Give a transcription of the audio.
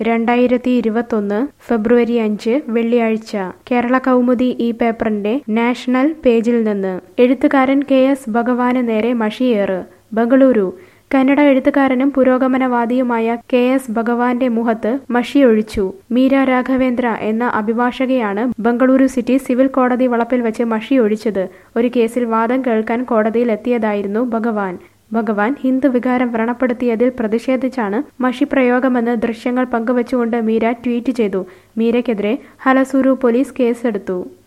രണ്ടായിരത്തി ഇരുപത്തൊന്ന് ഫെബ്രുവരി അഞ്ച് വെള്ളിയാഴ്ച കേരള കൗമുദി ഈ പേപ്പറിന്റെ നാഷണൽ പേജിൽ നിന്ന് എഴുത്തുകാരൻ കെ എസ് ഭഗവാന് നേരെ മഷിയേറ് ബംഗളൂരു കന്നഡ എഴുത്തുകാരനും പുരോഗമനവാദിയുമായ കെ എസ് ഭഗവാന്റെ മുഖത്ത് മഷിയൊഴിച്ചു മീര രാഘവേന്ദ്ര എന്ന അഭിഭാഷകയാണ് ബംഗളൂരു സിറ്റി സിവിൽ കോടതി വളപ്പിൽ വെച്ച് മഷിയൊഴിച്ചത് ഒരു കേസിൽ വാദം കേൾക്കാൻ കോടതിയിൽ എത്തിയതായിരുന്നു ഭഗവാൻ ഭഗവാൻ ഹിന്ദു വികാരം വ്രണപ്പെടുത്തിയതിൽ പ്രതിഷേധിച്ചാണ് മഷി പ്രയോഗമെന്ന് ദൃശ്യങ്ങൾ പങ്കുവച്ചുകൊണ്ട് മീര ട്വീറ്റ് ചെയ്തു മീരയ്ക്കെതിരെ ഹലസൂരു പോലീസ് കേസെടുത്തു